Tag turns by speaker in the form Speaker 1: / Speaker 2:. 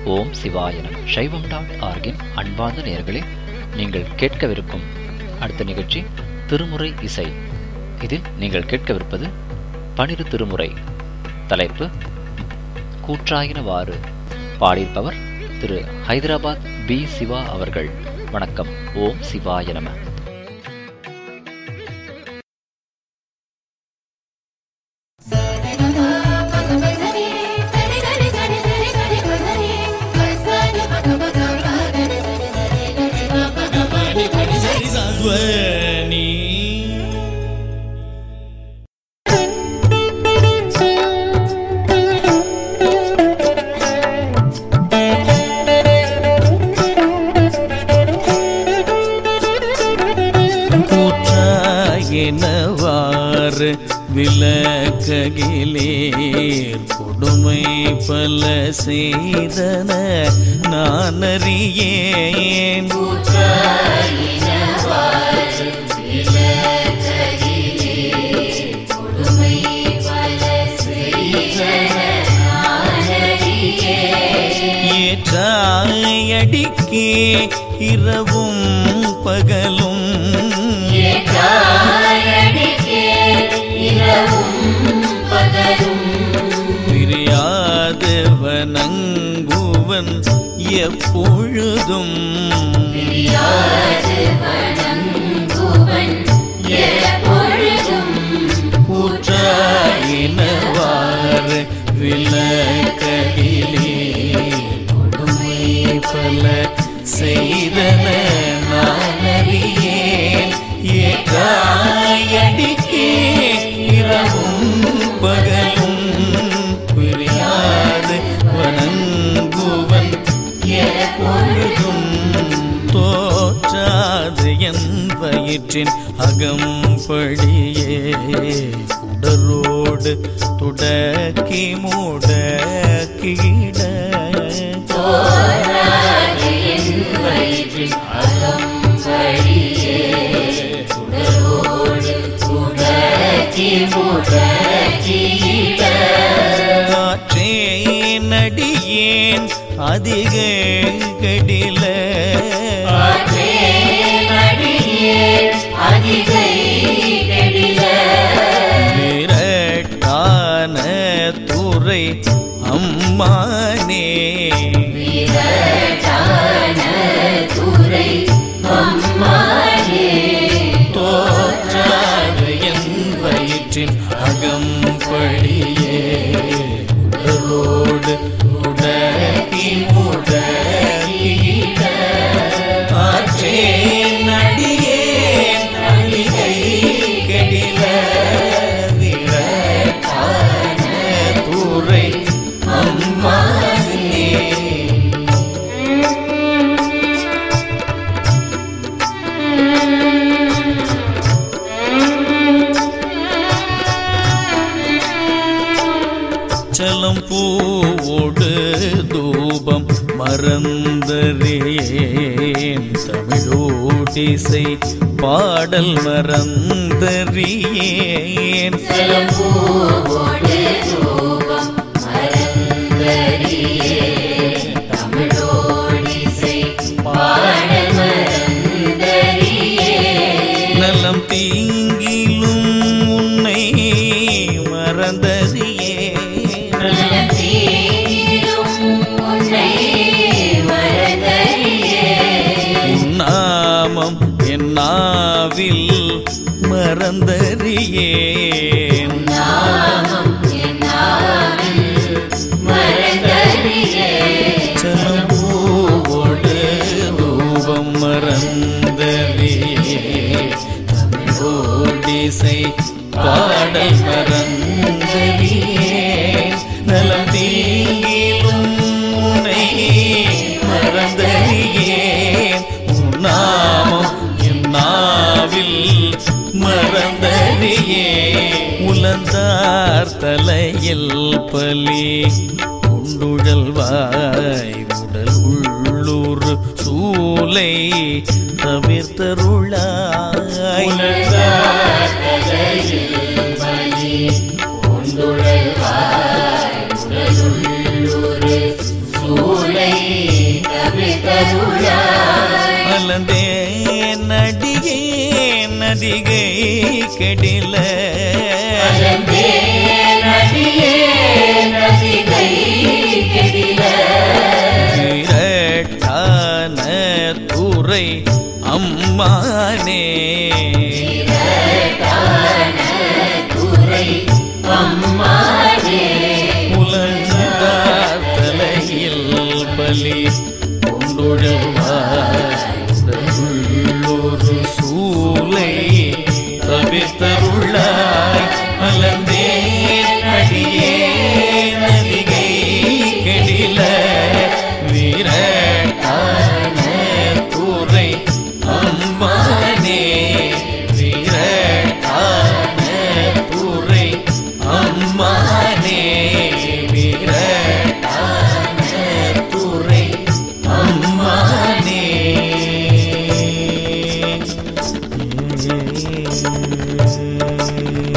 Speaker 1: ஓம் சிவாய நம சைவம் டாட் ஆர்கின் அன்பார்ந்த நேயர்களே நீங்கள் கேட்கவிருக்கும் அடுத்த நிகழ்ச்சி திருமுறை இசை இதில் நீங்கள் கேட்கவிருப்பது பனிரு திருமுறை தலைப்பு கூற்றாயினவாறு பாடியிருப்பவர் திரு ஹைதராபாத் பி சிவா அவர்கள் வணக்கம் ஓம் சிவாய நம
Speaker 2: ಧ್ವನಿ கூற்றாயினவாறு விளக்ககிலேர் கொடுமை பல செய்தன நான் அறியேன் ஏற்றாயடிக்கே இரவும் பகலும் பிரியாது வணங்குவன் எப்பொழுதும் கூற்றாயினவாறு விளக்ககிலே கொடுமை பல செய்தன நான் அறியேன் ஏகாயடிக்கே இரவும் பகலும் பிரியாது வணங்குவன் எப்பொழுதும் தோற்றாது என் வயிற்றின் அகம்படியே உடலோடு துடக்கி முடக்கிட காற்றே நடியேன் அதிக கடில விரட்டான துறை அம்மானே தோற்றாது என் வயிற்றின் அகம்படியே உடலோடு உடக்கி முடக்கிட ஆற்றே நடியே நடிகை கெடில விரட்டான துறை அம்மானே சலம் பூவோடு தூபம் மறந்தறியேன் தமிழோடிசை பாடல் மறந்தறியேன் நலம் தீங்கிலும் உன்னை மறந்தறியேன் நாமம் என் நாவில் மறந்தறியேன் சலம் பூவோடு ரூபம் மறந்தறியே தமிழோடிசை பாடல் மறந்தறியே நலம் தீங்கிலும் உன்னை மறந்தறியேன் உன் நாமம் என் நாவில் மறந்தறியே உலந்தார் தலையில் பலி உண்டுழல்வாய் உடல் உள்ளூர் சூலை தவிர்த்தருளாய்
Speaker 3: உண்டுழல்வாய் உடலுள்ளொரு சூளை
Speaker 2: மலந்தே நடிகே நதிகை கெடில விரட்டான துறை அம்மானே உலகார் தலையில் பலி கொண்டுழவார் சூலை தவிர்த்தருளாய் மலர்ந்தே அடியே நதிகை கெடில வீரட்டான துறை அம்மானே வீரட்டான துறை அம்மானே வீரட்டான துறை அம்மானே ஏ